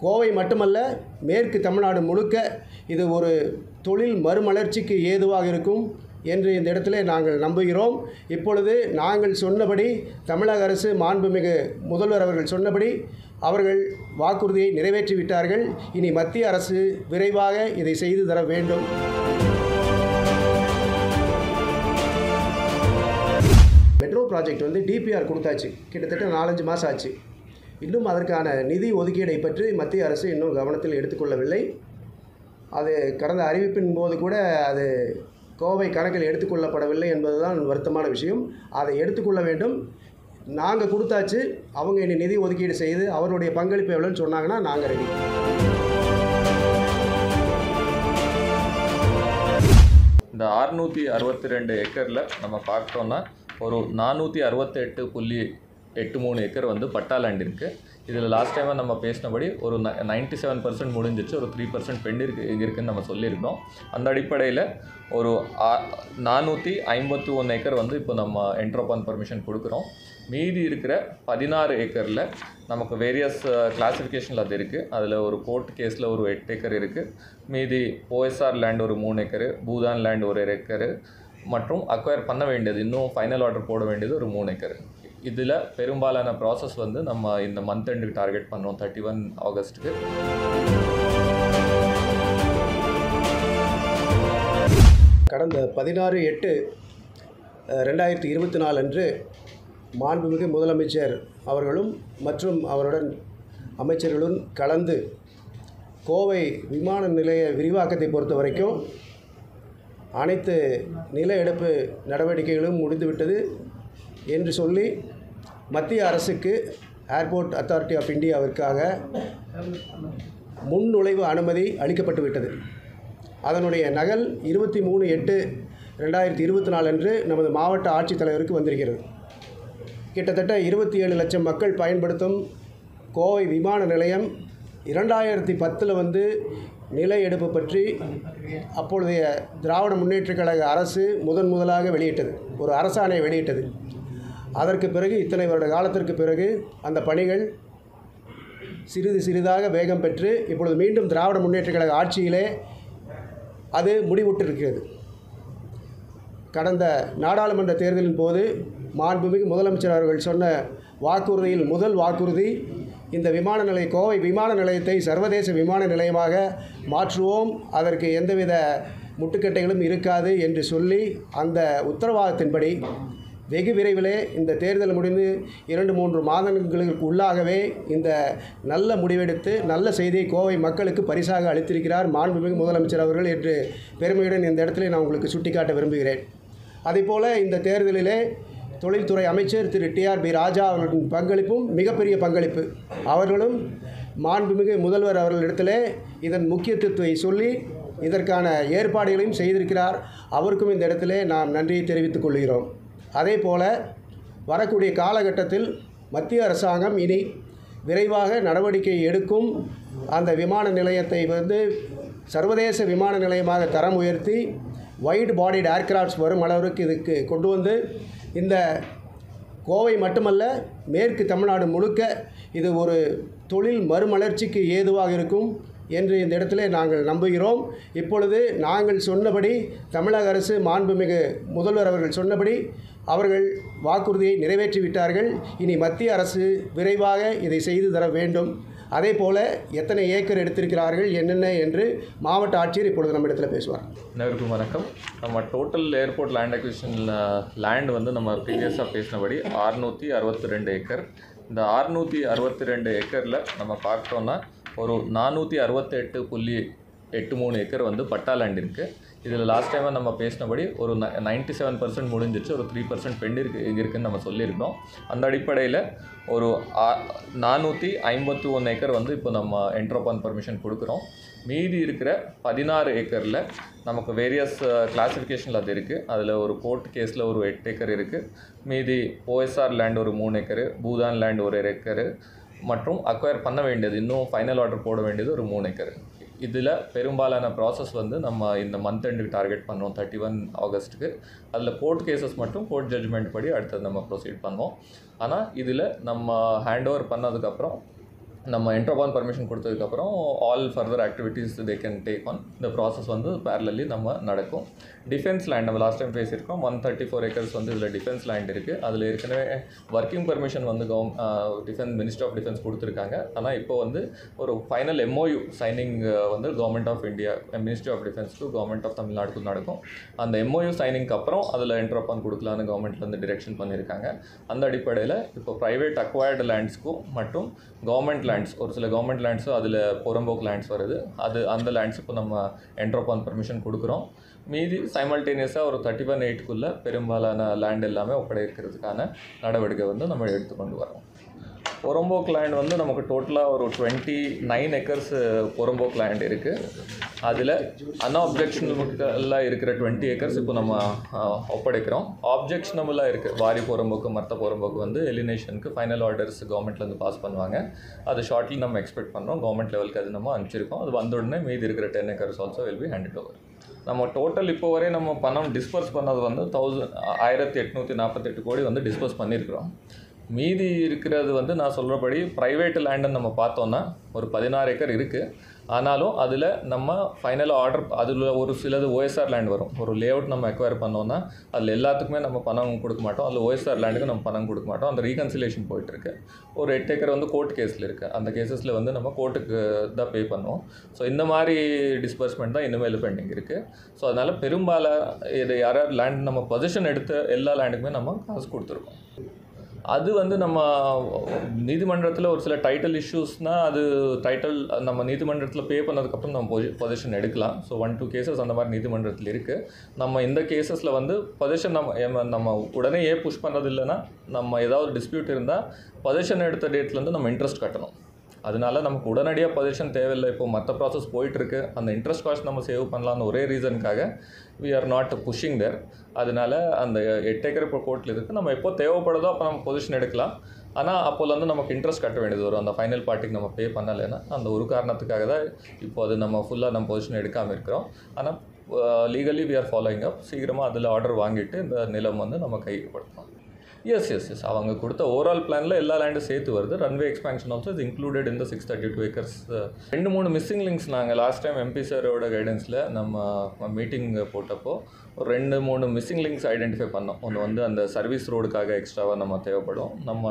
கோவை மட்டுமல்ல மேற்கு தமிழ்நாடு முழுக்க இது ஒரு தொழில் மறுமலர்ச்சிக்கு ஏதுவாக இருக்கும் என்று இந்த இடத்திலே நாங்கள் நம்புகிறோம் இப்பொழுது நாங்கள் சொன்னபடி தமிழக அரசு மாண்புமிகு முதல்வர் அவர்கள் சொன்னபடி அவர்கள் வாக்குறுதியை நிறைவேற்றி விட்டார்கள் இனி மத்திய அரசு விரைவாக இதை செய்து தர வேண்டும் மெட்ரோ ப்ராஜெக்ட் வந்து டிபிஆர் கொடுத்தாச்சு கிட்டத்தட்ட நாலஞ்சு மாதம் ஆச்சு இன்னும் அதற்கான நிதி ஒதுக்கீடை பற்றி மத்திய அரசு இன்னும் கவனத்தில் எடுத்துக்கொள்ளவில்லை அது கடந்த அறிவிப்பின் போது கூட அது கோவை கணக்கில் எடுத்துக்கொள்ளப்படவில்லை என்பதுதான் வருத்தமான விஷயம் அதை எடுத்துக்கொள்ள வேண்டும் நாங்கள் கொடுத்தாச்சு அவங்க இனி நிதி ஒதுக்கீடு செய்து அவருடைய பங்களிப்பு எவ்வளோன்னு சொன்னாங்கன்னா நாங்கள் ரெடி இந்த அறுநூற்றி அறுபத்தி ரெண்டு ஏக்கரில் நம்ம பார்த்தோம்னா ஒரு நானூற்றி அறுபத்தெட்டு புள்ளி எட்டு மூணு ஏக்கர் வந்து பட்டா லேண்ட் இருக்குது இதில் லாஸ்ட் டைமாக நம்ம பேசினபடி ஒரு நைன்ட்டி செவன் பர்சன்ட் முடிஞ்சிச்சு ஒரு த்ரீ பர்சன்ட் பெண்ட் இருக்கு இருக்குன்னு நம்ம சொல்லியிருக்கோம் அந்த அடிப்படையில் ஒரு நானூற்றி ஐம்பத்தி ஒன்று ஏக்கர் வந்து இப்போ நம்ம என்ட்ரோபான் பர்மிஷன் கொடுக்குறோம் மீதி இருக்கிற பதினாறு ஏக்கரில் நமக்கு வேரியஸ் கிளாஸிஃபிகேஷனில் அது இருக்குது அதில் ஒரு கோர்ட் கேஸில் ஒரு எட்டு ஏக்கர் இருக்குது மீதி ஓஎஸ்ஆர் லேண்ட் ஒரு மூணு ஏக்கரு பூதான் லேண்ட் ஒரு ஏக்கரு மற்றும் அக்வயர் பண்ண வேண்டியது இன்னும் ஃபைனல் ஆர்டர் போட வேண்டியது ஒரு மூணு ஏக்கர் இதில் பெரும்பாலான ப்ராசஸ் வந்து நம்ம இந்த மந்த் எண்டுக்கு டார்கெட் பண்ணோம் தேர்ட்டி ஒன் ஆகஸ்ட்டுக்கு கடந்த பதினாறு எட்டு ரெண்டாயிரத்தி இருபத்தி நாலு அன்று மாண்புமிகு முதலமைச்சர் அவர்களும் மற்றும் அவருடன் அமைச்சர்களும் கலந்து கோவை விமான நிலைய விரிவாக்கத்தை பொறுத்த வரைக்கும் அனைத்து நில எடுப்பு நடவடிக்கைகளும் முடிந்துவிட்டது என்று சொல்லி மத்திய அரசுக்கு ஏர்போர்ட் அத்தாரிட்டி ஆஃப் இந்தியாவிற்காக முன் நுழைவு அனுமதி அளிக்கப்பட்டு விட்டது அதனுடைய நகல் இருபத்தி மூணு எட்டு ரெண்டாயிரத்தி இருபத்தி நாலு அன்று நமது மாவட்ட ஆட்சித்தலைவருக்கு வந்திருக்கிறது கிட்டத்தட்ட இருபத்தி ஏழு லட்சம் மக்கள் பயன்படுத்தும் கோவை விமான நிலையம் இரண்டாயிரத்தி பத்தில் வந்து நில எடுப்பு பற்றி அப்பொழுதைய திராவிட முன்னேற்றக் கழக அரசு முதன் முதலாக வெளியிட்டது ஒரு அரசாணை வெளியிட்டது அதற்கு பிறகு இத்தனை வருட காலத்திற்கு பிறகு அந்த பணிகள் சிறிது சிறிதாக வேகம் பெற்று இப்பொழுது மீண்டும் திராவிட முன்னேற்றக் கழக ஆட்சியிலே அது முடிவுற்றிருக்கிறது கடந்த நாடாளுமன்ற தேர்தலின் போது மாண்புமிகு முதலமைச்சர் அவர்கள் சொன்ன வாக்குறுதியில் முதல் வாக்குறுதி இந்த விமான நிலைய கோவை விமான நிலையத்தை சர்வதேச விமான நிலையமாக மாற்றுவோம் அதற்கு எந்தவித முட்டுக்கட்டைகளும் இருக்காது என்று சொல்லி அந்த உத்தரவாதத்தின்படி வெகு விரைவிலே இந்த தேர்தல் முடிந்து இரண்டு மூன்று மாதங்களுக்கு உள்ளாகவே இந்த நல்ல முடிவெடுத்து நல்ல செய்தியை கோவை மக்களுக்கு பரிசாக அளித்திருக்கிறார் மாண்புமிகு முதலமைச்சர் அவர்கள் என்று பெருமையுடன் இந்த இடத்திலே நான் உங்களுக்கு சுட்டிக்காட்ட விரும்புகிறேன் அதேபோல இந்த தேர்தலிலே தொழில்துறை அமைச்சர் திரு டிஆர்பி ராஜா அவர்களின் பங்களிப்பும் மிகப்பெரிய பங்களிப்பு அவர்களும் மாண்புமிகு முதல்வர் அவர்களிடத்திலே இதன் முக்கியத்துவத்தை சொல்லி இதற்கான ஏற்பாடுகளையும் செய்திருக்கிறார் அவருக்கும் இந்த இடத்திலே நாம் நன்றியை தெரிவித்துக் கொள்கிறோம் அதே போல வரக்கூடிய காலகட்டத்தில் மத்திய அரசாங்கம் இனி விரைவாக நடவடிக்கை எடுக்கும் அந்த விமான நிலையத்தை வந்து சர்வதேச விமான நிலையமாக தரம் உயர்த்தி வைட் பாடிட் ஏர்கிராஃப்ட்ஸ் வரும் அளவிற்கு இதுக்கு கொண்டு வந்து இந்த கோவை மட்டுமல்ல மேற்கு தமிழ்நாடு முழுக்க இது ஒரு தொழில் மறுமலர்ச்சிக்கு ஏதுவாக இருக்கும் என்று இந்த இடத்திலே நாங்கள் நம்புகிறோம் இப்பொழுது நாங்கள் சொன்னபடி தமிழக அரசு மாண்புமிகு முதல்வர் அவர்கள் சொன்னபடி அவர்கள் வாக்குறுதியை நிறைவேற்றி விட்டார்கள் இனி மத்திய அரசு விரைவாக இதை செய்து தர வேண்டும் அதே போல எத்தனை ஏக்கர் எடுத்திருக்கிறார்கள் என்னென்ன என்று மாவட்ட ஆட்சியர் இப்பொழுது நம்மிடத்தில் பேசுவார் அனைவருக்கும் வணக்கம் நம்ம total airport land acquisition land வந்து நம்ம ப்ரீவியஸாக பேசினபடி அறுநூற்றி அறுபத்தி ரெண்டு ஏக்கர் இந்த அறுநூற்றி அறுபத்தி ரெண்டு ஏக்கரில் நம்ம பார்த்தோன்னா ஒரு நானூற்றி அறுபத்தெட்டு புள்ளி எட்டு மூணு ஏக்கர் வந்து பட்டா லேண்ட் இருக்குது இதில் லாஸ்ட் டைமாக நம்ம பேசினபடி ஒரு நைன்ட்டி செவன் பர்சன்ட் முடிஞ்சிச்சு ஒரு த்ரீ பர்சன்ட் பெண்ட் இருக்கு இருக்குன்னு நம்ம சொல்லியிருக்கோம் அந்த அடிப்படையில் ஒரு நானூற்றி ஐம்பத்தி ஒன்று ஏக்கர் வந்து இப்போ நம்ம என்ட்ரோபான் பர்மிஷன் கொடுக்குறோம் மீதி இருக்கிற பதினாறு ஏக்கரில் நமக்கு வேரியஸ் கிளாஸிஃபிகேஷனில் அது இருக்குது அதில் ஒரு கோர்ட் கேஸில் ஒரு எட்டு ஏக்கர் இருக்குது மீதி ஓஎஸ்ஆர் லேண்ட் ஒரு மூணு ஏக்கரு பூதான் லேண்ட் ஒரு ஏக்கரு மற்றும் அக்வயர் பண்ண வேண்டியது இன்னும் ஃபைனல் ஆர்டர் போட வேண்டியது ஒரு மூணு ஏக்கர் இதில் பெரும்பாலான ப்ராசஸ் வந்து நம்ம இந்த மந்த் எண்டுக்கு டார்கெட் பண்ணோம் தேர்ட்டி ஒன் ஆகஸ்ட்டுக்கு அதில் கோர்ட் கேசஸ் மட்டும் கோர்ட் ஜட்ஜ்மெண்ட் படி அடுத்தது நம்ம ப்ரொசீட் பண்ணோம் ஆனால் இதில் நம்ம ஹேண்ட் ஓவர் பண்ணதுக்கப்புறம் நம்ம என்ட்ரோபான் பர்மிஷன் கொடுத்ததுக்கப்புறம் all further activities they can take on இந்த ப்ராசஸ் வந்து பேரலி நம்ம நடக்கும் டிஃபென்ஸ் லேண்ட் நம்ம லாஸ்ட் டைம் பேசியிருக்கோம் ஒன் தேர்ட்டி ஃபோர் ஏக்கர்ஸ் வந்து இதில் டிஃபென்ஸ் லேண்ட் இருக்குது அதில் ஏற்கனவே ஒர்க்கிங் பர்மிஷன் வந்து கவர்ம் டிஃபென்ஸ் மினிஸ்ட்ரி ஆஃப் டிஃபென்ஸ் கொடுத்துருக்காங்க ஆனால் இப்போ வந்து ஒரு ஃபைனல் எம்ஓயு சைனிங் வந்து government of India ministry of டிஃபென்ஸ்க்கு கவர்மெண்ட் ஆஃப் தமிழ்நாடுக்கு நடக்கும் அந்த எம்ஓயு சைனிங்க்கு அப்புறம் அதில் என்ட்ரோபான் கொடுக்கலான்னு கவர்மெண்ட்லேருந்து டிரெக்ஷன் பண்ணியிருக்காங்க அந்த அடிப்படையில் இப்போ ப்ரைவேட் அக்வயர்டு லேண்ட்ஸ்க்கும் மற்றும் கவர்மெண்ட் லேண்ட்ஸ் ஒரு சில கவர்மெண்ட் லேண்ட்ஸும் அதில் புறம்போக்கு லேண்ட்ஸ் வருது அது அந்த லேண்ட்ஸ் இப்போ நம்ம என்ட்ரோபான் பர்மிஷன் கொடுக்குறோம் மீதி சைமல்டேனியஸாக ஒரு தேர்ட்டி ஒன் எயிட்டுக்குள்ளே பெரும்பாலான லேண்ட் எல்லாமே ஒப்படைக்கிறதுக்கான நடவடிக்கை வந்து நம்ம எடுத்துக்கொண்டு வரோம் புறம்போக்கு லேண்ட் வந்து நமக்கு டோட்டலாக ஒரு டுவெண்ட்டி நைன் ஏக்கர்ஸ் புறம்போக்கு லேண்ட் இருக்குது அதில் அன்ஆப்ஜெக்ஷனபுளாக இருக்கிற டுவெண்ட்டி ஏக்கர்ஸ் இப்போ நம்ம ஆஹ், ஒப்படைக்கிறோம் ஆப்ஜெக்ஷனபுளாக இருக்குது வாரி புறம்போக்கு மற்ற புறம்போக்கு வந்து எலினேஷனுக்கு ஃபைனல் ஆர்டர்ஸ் கவர்மெண்ட்லேருந்து பாஸ் பண்ணுவாங்க அது ஷார்ட்லி நம்ம எக்ஸ்பெக்ட் பண்ணுறோம் கவர்மெண்ட் லெவலுக்கு அது நம்ம அனுப்பிச்சிருக்கோம் அது வந்த உடனே மீதி இருக்கிற ten acres also will be handed over நம்ம டோட்டல் இப்போ வரை நம்ம பணம் டிஸ்பர்ஸ் பண்ணது வந்து தௌசண்ட் ஆயிரத்தி எட்நூற்றி நாற்பத்தெட்டு கோடி வந்து டிஸ்பர்ஸ் பண்ணியிருக்கிறோம் மீதி இருக்கிறது வந்து நான் சொல்கிறபடி ப்ரைவேட் லேண்டுன்னு நம்ம பார்த்தோன்னா ஒரு பதினாறு ஏக்கர் இருக்குது ஆனாலும் அதில் நம்ம ஃபைனலாக ஆர்டர் அதில் ஒரு சிலது ஓஎஸ்ஆர் லேண்ட் வரும் ஒரு லேஅவுட் நம்ம அக்வயர் பண்ணோன்னா அதில் எல்லாத்துக்குமே நம்ம பணம் கொடுக்க மாட்டோம் அதில் ஓஎஸ்ஆர் லேண்டுக்கு நம்ம பணம் கொடுக்க மாட்டோம் அந்த ரீகன்சிலேஷன் போயிட்டுருக்கு ஒரு எட்டு ஏக்கர் வந்து கோர்ட் கேஸில் இருக்குது அந்த கேசஸில் வந்து நம்ம கோர்ட்டுக்கு தான் பே பண்ணுவோம் ஸோ இந்த மாதிரி டிஸ்பர்ஸ்மெண்ட் தான் இனிமேல் பெண்டிங் இருக்குது ஸோ அதனால் பெரும்பாலான இது யாராவது லேண்ட் நம்ம பொசிஷன் எடுத்த எல்லா லேண்டுக்குமே நம்ம காசு கொடுத்துருக்கோம் அது வந்து நம்ம நீதிமன்றத்தில் ஒரு சில டைட்டில் இஷ்யூஸ்னால் அது டைட்டில் நம்ம நீதிமன்றத்தில் பே பண்ணதுக்கப்புறம் நம்ம பொசி பொசிஷன் எடுக்கலாம் ஸோ ஒன் டூ கேசஸ் அந்த மாதிரி நீதிமன்றத்தில் இருக்குது நம்ம இந்த கேசஸில் வந்து பொசிஷன் நம்ம ஏம- நம்ம உடனே ஏன் புஷ் பண்ணுறது இல்லைன்னா நம்ம ஏதாவது டிஸ்பியூட் இருந்தால் பொசிஷன் எடுத்த டேட்லேருந்து நம்ம இன்ட்ரெஸ்ட் கட்டணும் அதனால நமக்கு உடனடியாக பொசிஷன் தேவையில்லை இப்போ மற்ற ப்ராசஸ் போயிட்டுருக்கு அந்த இன்ட்ரெஸ்ட் காஸ்ட் நம்ம சேவ் பண்ணலாம்னு ஒரே ரீசனுக்காக we are not pushing there அதனால அந்த எட்டு ஏக்கர் இப்போ கோர்ட்டில் இருக்குது நம்ம எப்போ தேவைப்படுதோ அப்போ நம்ம பொசிஷன் எடுக்கலாம் ஆனால் அப்போலேருந்து நமக்கு இன்ட்ரெஸ்ட் கட்ட வேண்டியது வரும் அந்த ஃபைனல் பார்ட்டிக்கு நம்ம பே பண்ணலைன்னா அந்த ஒரு காரணத்துக்காக தான் இப்போ அது நம்ம ஃபுல்லாக நம்ம பொசிஷன் எடுக்காமல் இருக்கிறோம் ஆனால் legally we are following up சீக்கிரமாக அதில் ஆர்டர் வாங்கிட்டு இந்த நிலம் வந்து நம்ம கைப்படுத்தணும் எஸ் எஸ் எஸ் அவங்க கொடுத்த ஓவரால் பிளானில் எல்லா லேண்டும் சேர்த்து வருது runway expansion also is included இந்த சிக்ஸ் தேர்ட்டி டூ ஏக்கர்ஸ் ரெண்டு மூணு மிஸ்ஸிங் லிங்க்ஸ் நாங்கள் லாஸ்ட் டைம் எம்பி சாரோட கைடன்ஸில் நம்ம மீட்டிங் போட்டப்போ ஒரு ரெண்டு மூணு மிஸ்ஸிங் லிங்க்ஸ் ஐடென்டிஃபை பண்ணோம் ஒன்று வந்து அந்த சர்வீஸ் ரோடுக்காக எக்ஸ்ட்ராவாக நம்ம தேவைப்படும் நம்ம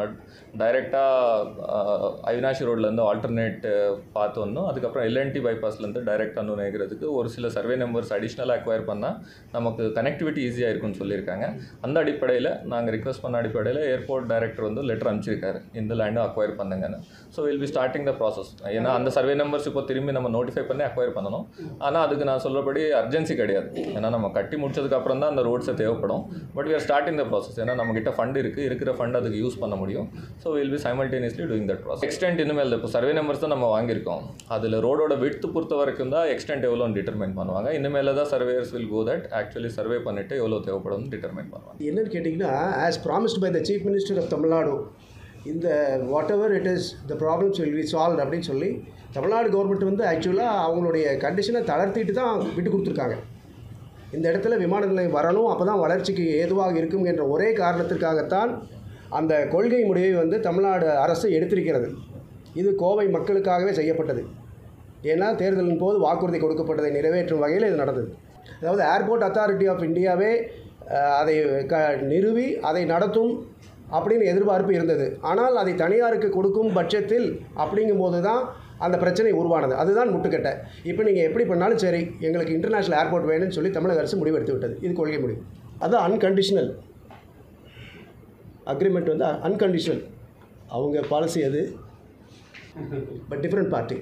டைரெக்டாக அவினாஷி ரோட்லேருந்து ஆல்டர்னேட் பார்த்து வந்தோம் அதுக்கப்புறம் எல்என்டி பைபாஸ்லேருந்து டைரெக்ட் அனு நேக்கிறதுக்கு ஒரு சில சர்வே நம்பர்ஸ் அடிஷ்னலாக அக்வயர் பண்ணால் நமக்கு கனெக்டிவிட்டி ஈஸியாக இருக்கும்னு சொல்லியிருக்காங்க அந்த அடிப்படையில் நாங்கள் ரிக்வஸ்ட் பண்ண அடிப்படையில் ஏர்போர்ட் டைரக்டர் வந்து லெட்டர் அனுப்பிச்சிருக்காரு இந்த லேண்டும் அக்வயர் பண்ணுங்கன்னு so will be starting the process ஏன்னா அந்த சர்வே நம்பர்ஸ் இப்போ திரும்பி நம்ம நோட்டிஃபை பண்ணி அக்வயர் பண்ணணும் ஆனால் அதுக்கு நான் சொல்கிறபடி அர்ஜென்சி கிடையாது ஏன்னா நம்ம கட்டி முடிச்சதுக்கு அப்புறம் தான் அந்த ரோட்ஸை தேவைப்படும் but we are starting the process ஏன்னா நம்மகிட்ட ஃபண்ட் இருக்குது இருக்கிற ஃபண்ட் அதுக்கு யூஸ் பண்ண முடியும் so will be simultaneously doing that process extent இனிமேல் இப்போ சர்வே நம்பர்ஸ் தான் நம்ம வாங்கியிருக்கோம் அதில் ரோடோட விட்த் பொறுத்த வரைக்கும் தான் எக்ஸ்டென்ட் எவ்வளோன்னு டிட்டர்மைன் பண்ணுவாங்க இனிமேல் தான் surveyors will go that actually survey பண்ணிவிட்டு எவ்வளோ தேவைப்படும்னு டிட்டர்மைன் பண்ணுவாங்க என்னன்னு கேட்டிங்கன்னா as promised by the chief minister of Tamil Nadu இந்த whatever it is the problems will be solve அப்படின்னு சொல்லி தமிழ்நாடு கவர்மெண்ட் வந்து ஆக்சுவலாக அவங்களுடைய கண்டிஷனை தளர்த்திட்டு தான் விட்டு கொடுத்துருக்காங்க இந்த இடத்துல விமான நிலையம் வரணும் அப்போ தான் வளர்ச்சிக்கு ஏதுவாக இருக்கும் என்ற ஒரே காரணத்திற்காகத்தான் அந்த கொள்கை முடிவை வந்து தமிழ்நாடு அரசு எடுத்திருக்கிறது இது கோவை மக்களுக்காகவே செய்யப்பட்டது ஏன்னா தேர்தலின் போது வாக்குறுதி கொடுக்கப்பட்டதை நிறைவேற்றும் வகையில் இது நடந்தது அதாவது ஏர்போர்ட் அத்தாரிட்டி ஆஃப் இந்தியாவே அஹ், அதை க நிறுவி அதை நடத்தும் அப்படின்னு எதிர்பார்ப்பு இருந்தது ஆனால் அதை தனியாருக்கு கொடுக்கும் பட்சத்தில் அப்படிங்கும்போது தான் அந்த பிரச்சனை உருவானது அதுதான் முட்டுக்கட்டை இப்போ நீங்கள் எப்படி பண்ணாலும் சரி எங்களுக்கு இன்டர்நேஷ்னல் ஏர்போர்ட் வேணும்னு சொல்லி தமிழக அரசு முடிவெடுத்து விட்டது இது கொள்கை முடிவு அது அன்கண்டிஷனல் அக்ரிமெண்ட் வந்து அன்கண்டிஷனல் அவங்க பாலிசி அது but different party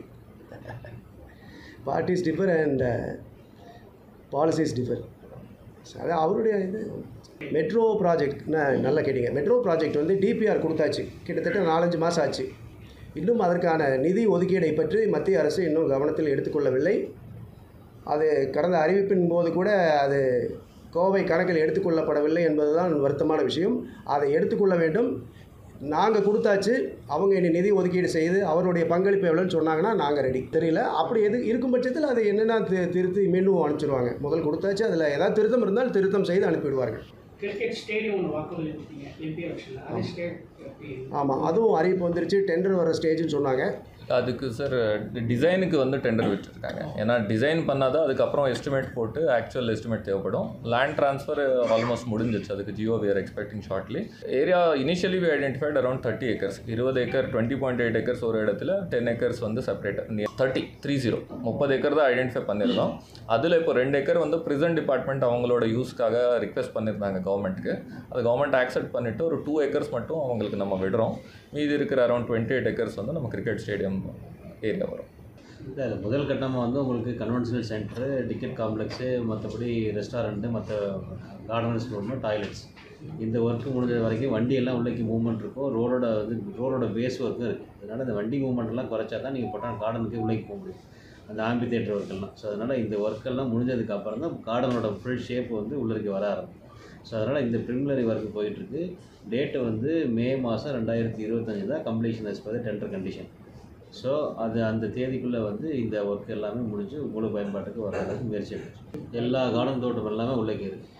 parties differ and policies differ அது அவருடைய இது மெட்ரோ ப்ராஜெக்ட் நல்லா கேட்டிங்க மெட்ரோ ப்ராஜெக்ட் வந்து டிபிஆர் கொடுத்தாச்சு கிட்டத்தட்ட நாலஞ்சு மாதம் ஆச்சு இன்னும் அதற்கான நிதி ஒதுக்கீடை பற்றி மத்திய அரசு இன்னும் கவனத்தில் எடுத்துக்கொள்ளவில்லை அது கடந்த அறிவிப்பின் போது கூட அது கோவை கணக்கில் எடுத்துக்கொள்ளப்படவில்லை என்பதுதான் வருத்தமான விஷயம் அதை எடுத்துக்கொள்ள வேண்டும் நாங்கள் கொடுத்தாச்சு அவங்க இனி நிதி ஒதுக்கீடு செய்து அவருடைய பங்களிப்பு எவ்வளோன்னு சொன்னாங்கன்னா நாங்கள் ரெடி தெரியல அப்படி எது இருக்கும் பட்சத்தில் அதை என்னென்ன தி திருத்தி மீண்டும் அனுப்பிச்சிடுவாங்க முதல் கொடுத்தாச்சு அதில் ஏதாவது திருத்தம் இருந்தால் திருத்தம் செய்து அனுப்பிவிடுவார்கள் கிரிக்கெட் ஸ்டேடியம் ஒன்று வாக்குறுதி கொடுத்தீங்க எம்பி எலெக்ஷனில் அது ஸ்டேட் எப்படி ஆமாம் அதுவும் அறிவிப்பு வந்துருச்சு டெண்டர் வர ஸ்டேஜ்னு சொன்னாங்க அதுக்கு சார் டிசைனுக்கு வந்து டெண்டர் விட்டுருக்காங்க ஏன்னா டிசைன் பண்ணாதான் அதுக்கப்புறம் எஸ்டிமேட் போட்டு ஆக்சுவல் எஸ்டிமேட் தேவைப்படும் லேண்ட் ட்ரான்ஸ்ஃபர் ஆல்மோஸ்ட் முடிஞ்சிச்சு அதுக்கு ஜியோ we are expecting shortly area initially we identified around thirty acres இருபது acre twenty point eight acres ஒரு இடத்துல டென் ஏக்கர்ஸ் வந்து செப்பரேட் தேர்ட்டி த்ரீ ஜீரோ முப்பது ஏக்கர் தான் ஐடென்டிஃபை பண்ணியிருந்தோம் அதில் இப்போ ரெண்டு ஏக்கர் வந்து ப்ரிசன்ட் டிபார்ட்மெண்ட் அவங்களோட யூஸ்க்காக ரிக்வெஸ்ட் பண்ணியிருந்தாங்க கவர்மெண்ட்டுக்கு அது கவர்மெண்ட் ஆக்செப்ட் பண்ணிவிட்டு ஒரு டூ ஏக்கர்ஸ் மட்டும் அவங்களுக்கு நம்ம விடுறோம் மீதி இருக்கிற அரௌண்ட் டுவெண்ட்டி எயிட் ஏக்கர்ஸ் வந்து நம்ம கிரிக்கெட் ஸ்டேடியம் ஏரியா வரும் இல்லை இல்லை முதல் கட்டமாக வந்து உங்களுக்கு கன்வென்ஷனல் சென்டரு டிக்கெட் காம்ப்ளெக்ஸு மற்றபடி ரெஸ்டாரண்ட்டு மற்ற கார்டன்ஸ் ரூமு டாய்லெட்ஸ் இந்த ஒர்க்கு முடிஞ்ச வரைக்கும் வண்டி எல்லாம் உள்ளேக்கு மூவ்மெண்ட் இருக்கும் ரோடோட வந்து ரோடோட பேஸ் ஒர்க்கும் இருக்குது அதனால் இந்த வண்டி மூவ்மெண்ட்லாம் குறைச்சா தான் நீங்கள் பொட்டான் கார்டனுக்கு உள்ளேக்கு போக முடியும் அந்த ஆம்பி தேட்டர் ஒர்க்கெல்லாம் ஸோ அதனால் இந்த ஒர்க்கெல்லாம் முடிஞ்சதுக்கு அப்புறம் தான் கார்டனோட ஃபுல் ஷேப் வந்து உள்ளருக்கு வர ஆரம்பிக்கும் ஸோ அதனால் இந்த ப்ரிமிலரி ஒர்க் போயிட்டுருக்கு டேட்டு வந்து மே மாதம் ரெண்டாயிரத்தி இருபத்தஞ்சி தான் completion as per the tender condition so அது அந்த தேதிக்குள்ளே வந்து இந்த ஒர்க் எல்லாமே முடிஞ்சு முழு பயன்பாட்டுக்கு வர்றதுக்கு முயற்சி எடுக்கும் எல்லா கார்டன் தோட்டம் எல்லாமே உள்ளே இருக்குது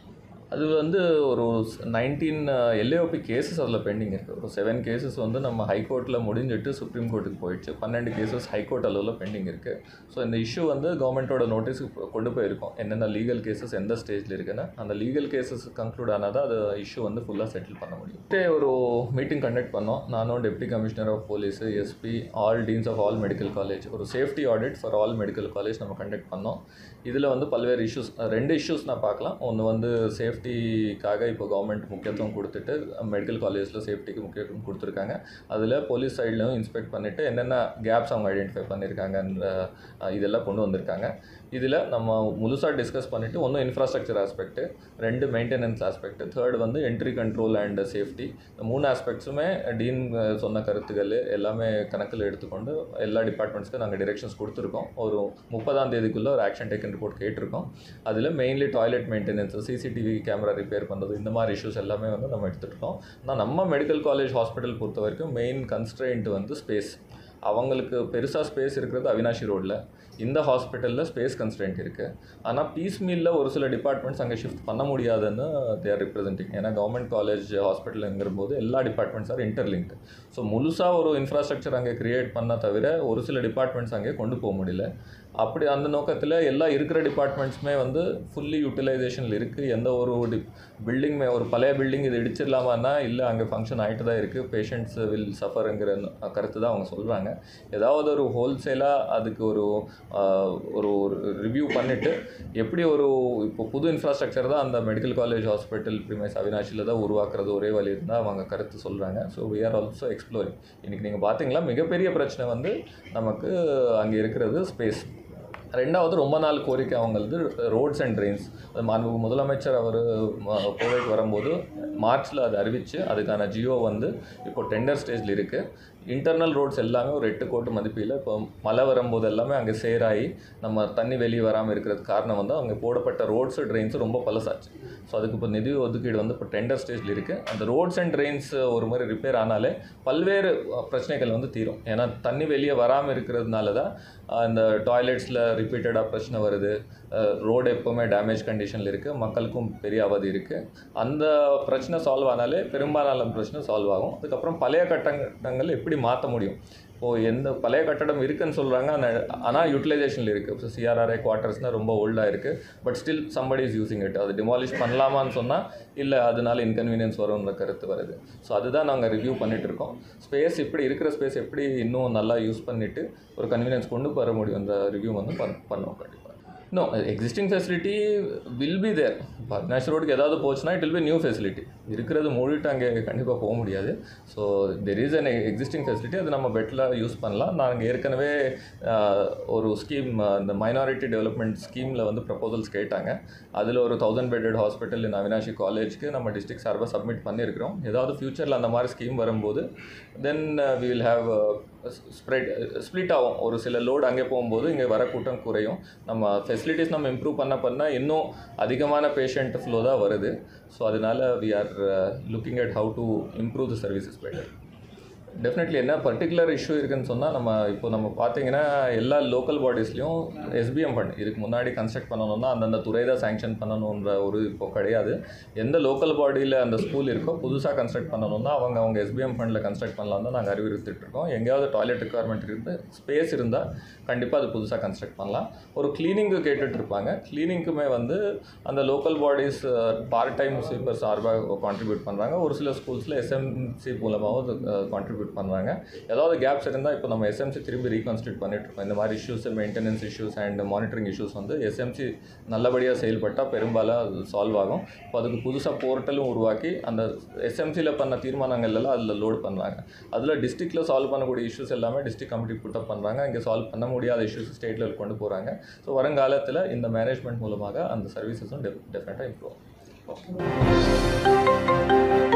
அது வந்து ஒரு நைன்டீன் எல்ஏஓபி கேசஸ் அதில் பெண்டிங் இருக்குது ஒரு செவன் கேசஸ் வந்து நம்ம ஹைகோர்ட்டில் முடிஞ்சிட்டு சுப்ரீம் கோர்ட்டுக்கு போயிடுச்சு பன்னெண்டு கேசஸ் ஹைகோர்ட் அளவில் பெண்டிங் இருக்குது ஸோ இந்த இஷ்யூ வந்து கவர்மெண்ட்டோட நோட்டீஸுக்கு கொண்டு போயிருக்கோம் என்னென்ன லீகல் கேசஸ் எந்த ஸ்டேஜில் இருக்குன்னு அந்த லீகல் கேசஸ் கன்க்ளூட் ஆனால் தான் அது இஷ்யூ வந்து ஃபுல்லாக செட்டில் பண்ண முடியும் இதே ஒரு மீட்டிங் கண்டக்ட் பண்ணோம் நானும் deputy commissioner of police SP all deans of all medical college ஒரு safety audit for all medical college நம்ம கண்டக்ட் பண்ணோம் இதில் வந்து பல்வேறு இஷ்யூஸ் ரெண்டு இஷ்யூஸ் நான் பார்க்கலாம் ஒன்று வந்து சேஃப்டிக்காக இப்போ கவர்மெண்ட் முக்கியத்துவம் கொடுத்துட்டு மெடிக்கல் காலேஜில் சேஃப்டிக்கு முக்கியத்துவம் கொடுத்துருக்காங்க அதில் போலீஸ் சைட்லையும் இன்ஸ்பெக்ட் பண்ணிவிட்டு என்னென்ன கேப்ஸ் அவங்க ஐடென்டிஃபை பண்ணியிருக்காங்கன்ற அஹ், இதெல்லாம் கொண்டு வந்திருக்காங்க இதில் நம்ம முழுசாக டிஸ்கஸ் பண்ணிவிட்டு ஒன்று இன்ஃப்ராஸ்ட்ரக்சர் ஆஸ்பெக்ட்டு ரெண்டு மெயின்டெனன்ஸ் ஆஸ்பெக்ட் தேர்ட் வந்து என்ட்ரி கண்ட்ரோல் அண்ட் சேஃப்டி இந்த மூணு ஆஸ்பெக்ட்ஸுமே டீன் அஹ், சொன்ன கருத்துக்கள் எல்லாமே கணக்கில் எடுத்துக்கொண்டு எல்லா டிபார்ட்மெண்ட்ஸ்க்கும் நாங்கள் டிரெக்ஷன்ஸ் கொடுத்துருக்கோம் ஒரு முப்பதாம் தேதிக்குள்ளே ஒரு ஆக்ஷன் டேக்கன் ரிப்போர்ட் கேட்டிருக்கோம் அதில் mainly toilet maintenance CCTV camera repair பண்ணுறது இந்த மாதிரி இஷ்யூஸ் எல்லாமே வந்து நம்ம எடுத்துகிட்டு இருக்கோம் ஆனால் நம்ம மெடிக்கல் காலேஜ் ஹாஸ்பிட்டல் பொறுத்த வரைக்கும் மெயின் கன்ஸ்ட்ரெயின்ட் வந்து ஸ்பேஸ் அவங்களுக்கு பெருசாக ஸ்பேஸ் இருக்கிறது அவினாஷி ரோட்டில் இந்த ஹாஸ்பிட்டலில் ஸ்பேஸ் கன்ஸ்டன்ட் இருக்குது ஆனால் பீஸ் மீலில் ஒரு சில டிபார்ட்மெண்ட்ஸ் அங்கே ஷிஃப்ட் பண்ண முடியாதுன்னு தேர் ரிப்ரசென்டிங் ஏன்னா கவர்மெண்ட் காலேஜ் ஹாஸ்பிட்டலுங்கிற போது எல்லா டிபார்ட்மெண்ட்ஸ் ஆர் இன்டர்லிங்க்டு ஸோ முழுசாக ஒரு இன்ஃப்ராஸ்ட்ரக்சர் அங்கே கிரியேட் பண்ண தவிர ஒரு சில டிபார்ட்மெண்ட்ஸ் அங்கே கொண்டு போக முடியல அப்படி அந்த நோக்கத்தில் எல்லா இருக்கிற டிபார்ட்மெண்ட்ஸுமே வந்து ஃபுல்லி யூட்டிலைசேஷனில் இருக்குது எந்த ஒரு டி பில்டிங்குமே ஒரு பழைய பில்டிங் இது இடிச்சிடலாமான்னா இல்லை அங்கே ஃபங்க்ஷன் ஆகிட்டு தான் இருக்குது பேஷண்ட்ஸ் வில் சஃபருங்கிற கருத்து தான் அவங்க சொல்கிறாங்க ஏதாவது ஒரு ஹோல்சேலாக அதுக்கு ஒரு ஆஹ், ஒரு ரிவ்யூ பண்ணிவிட்டு எப்படி ஒரு இப்போ புது இன்ஃப்ராஸ்ட்ரக்சர் தான் அந்த மெடிக்கல் காலேஜ் ஹாஸ்பிட்டல் ப்ரிமைஸ் அவினாஷியில் தான் உருவாக்குறது ஒரே வழி இருந்தால் அவங்க கருத்து சொல்கிறாங்க so we are also exploring இன்றைக்கி நீங்கள் பார்த்தீங்களா மிகப்பெரிய பிரச்சனை வந்து நமக்கு அங்கே இருக்கிறது ஸ்பேஸ் ரெண்டாவது ரொம்ப நாள் கோரிக்கை அவங்களது ரோட்ஸ் அண்ட் ட்ரெயின்ஸ் அது மாண்பு முதலமைச்சர் அவர் கோவைக்கு வரும்போது மார்ச்சில் அதை அறிவித்து அதுக்கான ஜியோ வந்து இப்போ டெண்டர் ஸ்டேஜில் இருக்குது இன்டர்னல் ரோட்ஸ் எல்லாமே ஒரு எட்டு கோட்டு மதிப்பீல் இப்போ மழை வரும்போது எல்லாமே அங்கே சேராகி நம்ம தண்ணி வெளியே வராமல் இருக்கிறதுக்கு காரணம் வந்து அங்கே போடப்பட்ட ரோட்ஸு ட்ரெயின்ஸு ரொம்ப பழசாச்சு ஸோ அதுக்கு இப்போ நிதி ஒதுக்கீடு வந்து இப்போ டெண்டர் ஸ்டேஜில் இருக்குது அந்த ரோட்ஸ் அண்ட் ட்ரெயின்ஸ் ஒரு மாதிரி ரிப்பேர் ஆனாலே பல்வேறு அஹ், பிரச்சனைகள் வந்து தீரும் ஏன்னா தண்ணி வெளியே வராமல் இருக்கிறதுனால தான் அஹ், இந்த டாய்லெட்ஸில் ரிப்பீட்டடாக பிரச்சனை வருது ரோடு எப்போவுமே டேமேஜ் கண்டிஷனில் இருக்குது மக்களுக்கும் பெரிய அவதி இருக்குது அந்த பிரச்சனை சால்வ் ஆனாலே பெரும்பாலான பிரச்சனை சால்வ் ஆகும் அதுக்கப்புறம் பழைய கட்டடங்கள் எப்படி மாற்ற முடியும் இப்போது எந்த பழைய கட்டடம் இருக்குன்னு சொல்கிறாங்க ஆனால் யூட்டிலைசேஷனில் இருக்குது ஸோ சிஆர்ஆர்ஐ குவார்ட்டர்ஸ்னால் ரொம்ப ஓல்டாக இருக்குது but still somebody is using it அது டிமாலிஷ் பண்ணலாமான்னு சொன்னால் இல்லை அதனால இன்கன்வீனியன்ஸ் வரும்ன்ற கருத்து வருது ஸோ அதுதான் நாங்கள் ரிவ்யூ பண்ணிட்டு இருக்கோம் ஸ்பேஸ் இப்படி இருக்கிற ஸ்பேஸ் எப்படி இன்னும் நல்லா யூஸ் பண்ணிவிட்டு ஒரு கன்வீனியன்ஸ் கொண்டு வர முடியும் அந்த ரிவ்யூ வந்து பண் பண்ணுவோம் கண்டிப்பாக no existing facility will be there இப்போ அவினாஷ் ரோடுக்கு ஏதாவது போச்சுன்னா it will be new facility இருக்கிறது மூடிட்டு அங்கே கண்டிப்பாக போக முடியாது so there is an existing facility அது நம்ம பெட்டில் யூஸ் பண்ணலாம் நாங்கள் ஏற்கனவே ஆஹ், ஒரு ஸ்கீம் இந்த மைனாரிட்டி டெவலப்மெண்ட் ஸ்கீமில் வந்து ப்ரப்போசல்ஸ் கேட்டாங்க அதில் ஒரு thousand bedded hospital in Avinashi காலேஜ்க்கு நம்ம டிஸ்ட்ரிக்ட் சார்பாக சப்மிட் பண்ணியிருக்கிறோம் ஏதாவது ஃப்யூச்சரில் அந்த மாதிரி ஸ்கீம் வரும்போது then we will have spread split ஆகும் ஒரு சில லோடு அங்கே போகும்போது இங்கே வர கூட்டம் குறையும் நம்ம ஃபெசிலிட்டிஸ் நம்ம இம்ப்ரூவ் பண்ண பண்ண இன்னும் அதிகமான பேஷண்ட் ஃப்ளோ தான் வருது ஸோ அதனால we are looking at how to improve the services better definitely என்ன பர்டிகுலர் இஷ்யூ இருக்குன்னு சொன்னால் நம்ம இப்போ நம்ம பார்த்தீங்கன்னா எல்லா லோக்கல் பாடிஸ்லையும் எஸ்பிஎம் ஃபண்ட் இதுக்கு முன்னாடி கன்ஸ்ட்ரக்ட் பண்ணணும்னா அந்தந்த துறை தான் சேங்ஷன் பண்ணணுன்ற ஒரு இப்போ கிடையாது எந்த லோக்கல் பாடியில் அந்த ஸ்கூல் இருக்கோ புதுசாக கன்ஸ்ட்ரக்ட் பண்ணணும்னா அவங்க அவங்க எஸ்பிஎம் ஃபண்டில் கன்ஸ்ட்ரக்ட் பண்ணலாம் தான் நாங்கள் அறிவுறுத்திட்டு இருக்கோம் எங்கேயாவது டாய்லெட் ரெக்குவயர்மெண்ட் இருந்து ஸ்பேஸ் இருந்தால் கண்டிப்பாக அது புதுசாக கன்ஸ்ட்ரக்ட் பண்ணலாம் ஒரு கிளீனிங்கு கேட்டுட்டு இருப்பாங்க கிளீனிங்க்குமே வந்து அந்த local bodies part time sweeper சார்பாக கான்ட்ரிபியூட் பண்ணுறாங்க ஒரு சில ஸ்கூல்ஸில் எஸ்எம்சி மூலமாகவும் கான்ட்ரிபியூட் பண்ணுறாங்க ஏதாவது கேப்ஸ் இருந்தால் இப்போ நம்ம எஸ்எம்சி திரும்பி ரீகான்ஸ்டியூட் பண்ணிட்டு இருக்கோம் இந்த மாதிரி issues maintenance issues and monitoring issues வந்து எஸ்எம்சி நல்லபடியாக செயல்பட்டால் பெரும்பாலும் அது சால்வ் ஆகும் இப்போ அதுக்கு புதுசாக போர்ட்டலும் உருவாக்கி அந்த எஸ்எம்சியில் பண்ண தீர்மானங்கள் எல்லாம் அதில் லோட் பண்ணுறாங்க அதில் டிஸ்ட்ரிக்டில் சால்வ் பண்ணக்கூடிய இஷ்யூஸ் எல்லாமே டிஸ்ட்ரிக்ட் கமிட்டி புட்டப் பண்ணுறாங்க இங்கே சால்வ் பண்ண முடியாத இஷ்யூஸ் ஸ்டேட் லெவல் கொண்டு போகிறாங்க ஸோ வருங்காலத்தில் இந்த மேனேஜ்மெண்ட் மூலமாக அந்த சர்வீசஸும் டெஃபினட்டாக இம்ப்ரூவ் ஆகும்